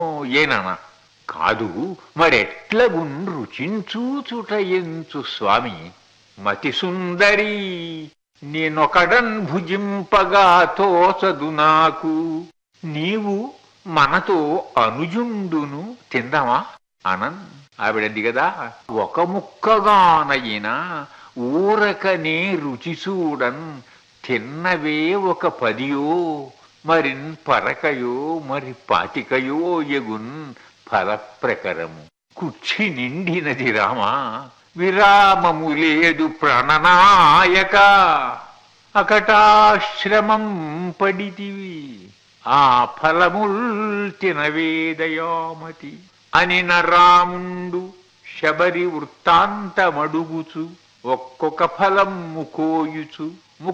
ఏనానా కాదు మరెట్లగున్ రుచించూచుట ఎంచు స్వామి మతి సుందరి నేనొకడన్ భుజింపగా తోచదు నాకు నీవు మనతో అనుజుండును తిందామా అనన్ ఆవిడంది కదా ఒక ముక్కగానయినా ఊరకనే రుచి చూడన్ తిన్నవే ఒక పదియో మరిన్ పరకయో మరి పాతికయో ఎగున్ ఫలప్రకరము కుచ్చి నిండినది రామా విరామము లేదు ప్రణనాయక అకటాశ్రమం పడితివి ఆ ఫలముల్ తినవేదయామతి అని రాముండు శబరి వృత్తాంతమడుగుచు ఒక్కొక్క ఫలము కోయుచు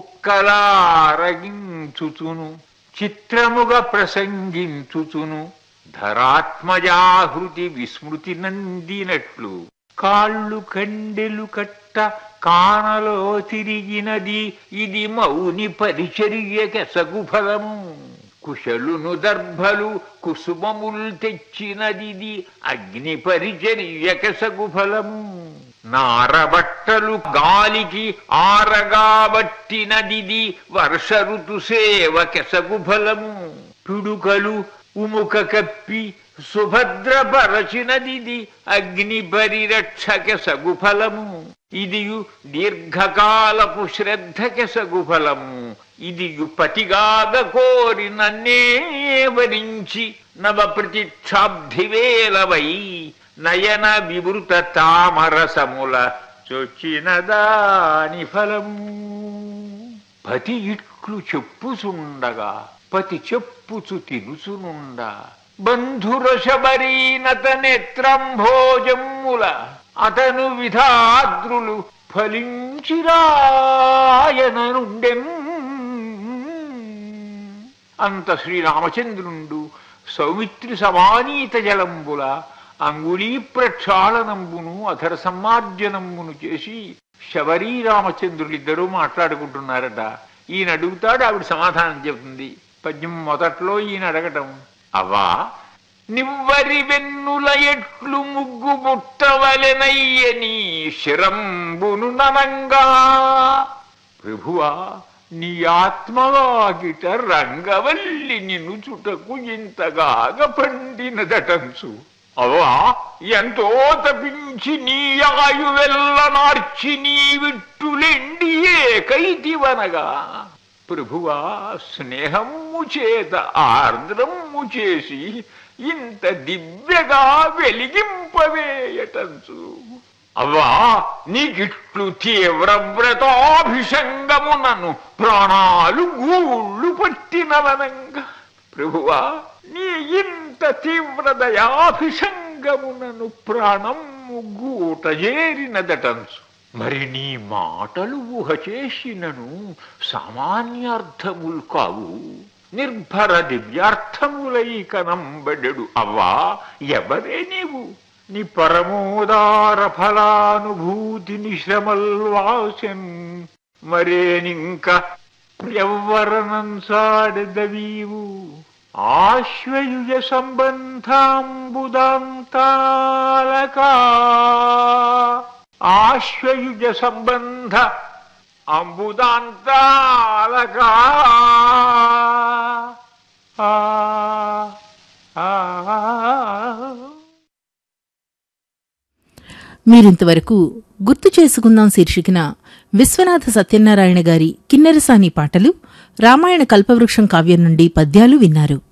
ముక్కలారగించుచును చిత్రముగా ప్రసంగించుచును ధరాత్మజాహృతి విస్మృతి నందినట్లు కాళ్ళు కండెలు కట్ట కానలో తిరిగినది ఇది మౌని పరిచర్య కెసగు ఫలము కుశలును దర్భలు కుసుమముల్ తెచ్చినది అగ్ని పరిచర్య కెసగు ఫలము నారబట్టలు గాలికి ఆరగాబట్టినది వర్ష ఋతు సేవ కెసగు ఫలము పిడుకలు ఉముక కప్పి సుభద్రపరచినది అగ్ని పరిరక్షక సగుఫలము ఇదియు దీర్ఘకాలపు శ్రద్ధక సగుఫలము ఇదియు పతిగాగ కోరి నన్నే వరించి నవ ప్రతిక్షాబ్ధివేలవై నయన వివృత తామరసముల చొచ్చిన దాని ఫలము పతి ఇట్లు చెప్పుచుండగా పతి చెప్పుచు తినుచునుండా బంధురశబరీనత నేత్రంభోజమ్ముల అతను విధాద్రులు ఫలించిరాయననుండెన్ అంత శ్రీరామచంద్రుండు సౌమిత్రి సమానీత జలంబుల అంగుళీ ప్రక్షాళనంబును అధర సమ్మార్జనంబును చేసి శబరీ రామచంద్రులిద్దరూ మాట్లాడుకుంటున్నారట ఈయన అడుగుతాడు ఆవిడ సమాధానం చెబుతుంది పద్యం మొదట్లో ఈయన అడగటం అవ్వా నివ్వరి వెన్నుల ఎట్లు ముగ్గు ముట్టవలెనయ్యని శిరంబును ననంగా ప్రభువా నీ ఆత్మవాగిట రంగవల్లి నిన్ను చుటకు ఇంతగాగ పండినదటంచు అవా ఎంతో తపించి నీ ఆయువెల్ల నార్చి నీ విట్టులెండి ఏకైతివనగా ప్రభువా స్నేహము చేత ఆర్ద్రము చేసి ఇంత దివ్యగా వెలిగింపవేయటంచు అవ్వా నీకిట్లు తీవ్ర వ్రతాభిషంగమునను ప్రాణాలు గూళ్ళు పట్టినవనంగా ప్రభువా నీ ఇంత తీవ్రదయాభిషంగమునను ప్రాణము గూట చేరినదటంచు మరి నీ మాటలు ఊహ చేసినను సామాన్యార్థములు కావు నిర్భర దివ్యార్థములై కనంబడెడు అవ్వా ఎవరే నీవు నీ పరమోదార ఫలానుభూతిని శ్రమల్వాసన్ మరేనింక ఎవ్వరనం సాడదవీవు ఆశ్వయుజ సంబంధాంబుదాంతాలకా ఆశ్వయుజ సంబంధ అంబుదాంతాలకా ఆ ఆ మీరింతవరకు గుర్తు చేసుకుందాం శీర్షికన విశ్వనాథ సత్యనారాయణ గారి కిన్నెరసాని పాటలు రామాయణ కల్పవృక్షం కావ్యం నుండి పద్యాలు విన్నారు